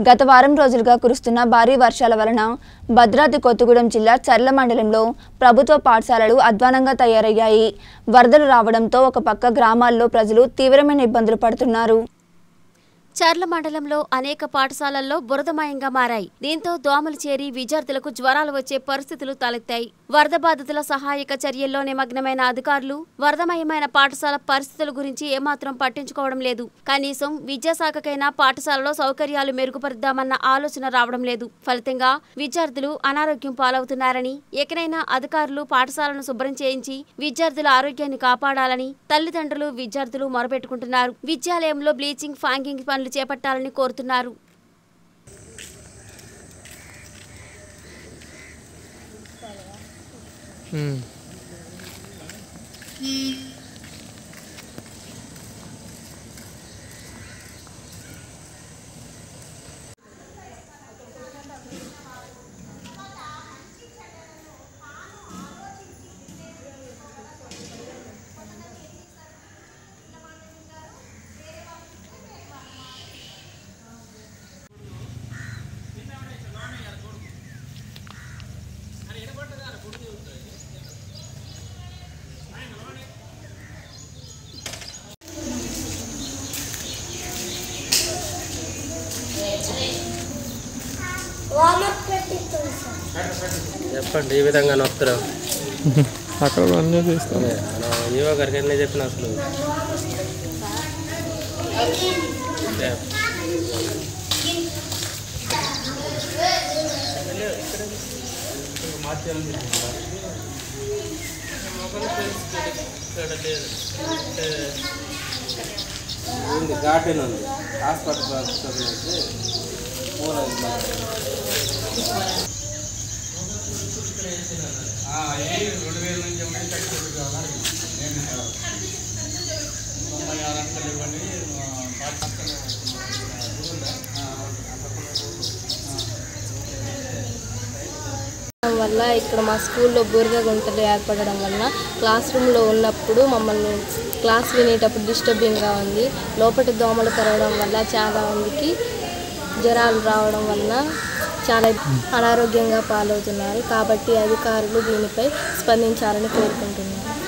గత వారం రోజులుగా కురుస్తున్న భారీ వర్షాల వలన భద్రాద్రి కొత్తగూడెం జిల్లా చర్ల మండలంలో ప్రభుత్వ పాఠశాలలు అధ్వానంగా తయారయ్యాయి వరదలు రావడంతో ఒక పక్క గ్రామాల్లో ప్రజలు తీవ్రమైన ఇబ్బందులు పడుతున్నారు చర్ల మండలంలో అనేక పాఠశాలల్లో బురదమయంగా మారాయి దీంతో దోమలు చేరి విద్యార్థులకు జ్వరాలు వచ్చే పరిస్థితులు తలెత్తాయి వరద బాధితుల సహాయక చర్యల్లో నిమగ్నమైన అధికారులు వరదమయమైన పాఠశాల పరిస్థితుల గురించి ఏమాత్రం పట్టించుకోవడం లేదు కనీసం విద్యాశాఖకైనా పాఠశాలలో సౌకర్యాలు మెరుగుపరుద్దామన్న ఆలోచన రావడం లేదు ఫలితంగా విద్యార్థులు అనారోగ్యం పాలవుతున్నారని ఎకనైనా అధికారులు పాఠశాలను శుభ్రం చేయించి విద్యార్థుల ఆరోగ్యాన్ని కాపాడాలని తల్లిదండ్రులు విద్యార్థులు మొరపెట్టుకుంటున్నారు విద్యాలయంలో బ్లీచింగ్ ఫాంగింగ్ పనులు చేపట్టాలని కోరుతున్నారు వామప్ పెట్టిస్తుంది సార్ చెప్పండి ఈ విధంగా నొక్కుతారు అక్కడ అన్నీ చేస్తాం మనం ఈవో గారికి ఎన్ని చెప్పిన అసలు ఉంది ఘాటీన్ ఉంది హాస్పిటల్ పంపించి పూల వల్ల ఇక్కడ మా స్కూల్లో బురద గుంతలు ఏర్పడడం వలన క్లాస్ రూమ్లో ఉన్నప్పుడు మమ్మల్ని క్లాస్ వినేటప్పుడు డిస్టర్బింగ్గా ఉంది లోపల దోమలు కరవడం వల్ల చాలా మందికి జ్వరాలు రావడం వలన చాలా అనారోగ్యంగా పాలవుతున్నారు కాబట్టి అధికారులు దీనిపై స్పందించాలని కోరుకుంటున్నారు